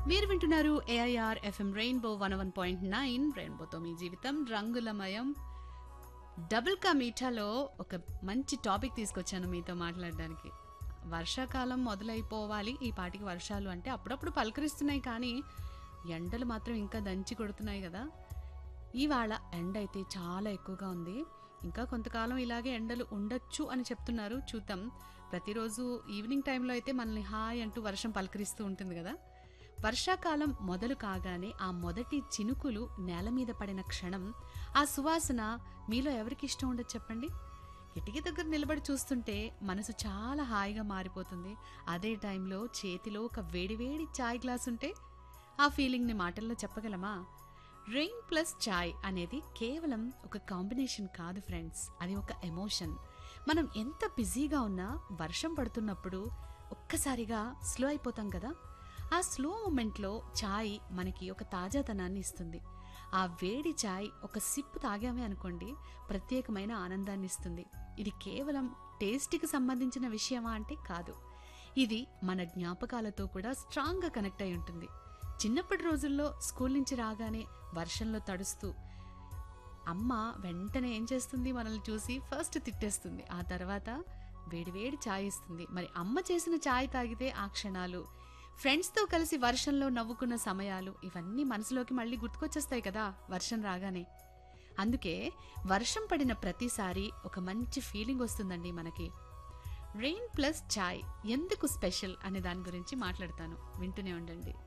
మీరు వింటున్నారు AIR FM rainbow one one point nine రెయిన్బోతో మీ జీవితం రంగులమయం డబుల్ కా మీఠాలో ఒక మంచి టాపిక్ తీసుకొచ్చాను మీతో మాట్లాడడానికి వర్షాకాలం మొదలైపోవాలి ఈ పాటికి వర్షాలు అంటే అప్పుడప్పుడు పలకరిస్తున్నాయి కానీ ఎండలు మాత్రం ఇంకా దంచి కొడుతున్నాయి కదా ఇవాళ ఎండ అయితే చాలా ఎక్కువగా ఉంది ఇంకా కొంతకాలం ఇలాగే ఎండలు ఉండొచ్చు అని చెప్తున్నారు చూద్దాం ప్రతిరోజు ఈవినింగ్ టైంలో అయితే మనల్ని హాయ్ అంటూ వర్షం పలకరిస్తూ ఉంటుంది కదా వర్షాకాలం మొదలు కాగానే ఆ మొదటి చినుకులు నేల మీద పడిన క్షణం ఆ సువాసన మీలో ఎవరికి ఇష్టం ఉండదు చెప్పండి కిటికీ దగ్గర నిలబడి చూస్తుంటే మనసు చాలా హాయిగా మారిపోతుంది అదే టైంలో చేతిలో ఒక వేడివేడి చాయ్ గ్లాస్ ఉంటే ఆ ఫీలింగ్ని మాటల్లో చెప్పగలమా రెయిన్ ప్లస్ చాయ్ అనేది కేవలం ఒక కాంబినేషన్ కాదు ఫ్రెండ్స్ అది ఒక ఎమోషన్ మనం ఎంత బిజీగా ఉన్నా వర్షం పడుతున్నప్పుడు ఒక్కసారిగా స్లో అయిపోతాం కదా ఆ స్లో మూమెంట్లో చాయ్ మనకి ఒక తాజాతనాన్ని ఇస్తుంది ఆ వేడి చాయ్ ఒక సిప్పు తాగామే అనుకోండి ప్రత్యేకమైన ఆనందాన్ని ఇస్తుంది ఇది కేవలం టేస్ట్కి సంబంధించిన విషయమా అంటే కాదు ఇది మన జ్ఞాపకాలతో కూడా స్ట్రాంగ్గా కనెక్ట్ అయి ఉంటుంది చిన్నప్పటి రోజుల్లో స్కూల్ నుంచి రాగానే వర్షంలో తడుస్తూ అమ్మ వెంటనే ఏం చేస్తుంది మనల్ని చూసి ఫస్ట్ తిట్టేస్తుంది ఆ తర్వాత వేడివేడి ఛాయ్ ఇస్తుంది మరి అమ్మ చేసిన ఛాయ్ తాగితే ఆ క్షణాలు ఫ్రెండ్స్తో కలిసి వర్షంలో నవ్వుకున్న సమయాలు ఇవన్నీ మనసులోకి మళ్ళీ గుర్తుకొచ్చేస్తాయి కదా వర్షం రాగానే అందుకే వర్షం పడిన ప్రతిసారి ఒక మంచి ఫీలింగ్ వస్తుందండి మనకి రెయిన్ ప్లస్ ఛాయ్ ఎందుకు స్పెషల్ అనే దాని గురించి మాట్లాడతాను వింటూనే ఉండండి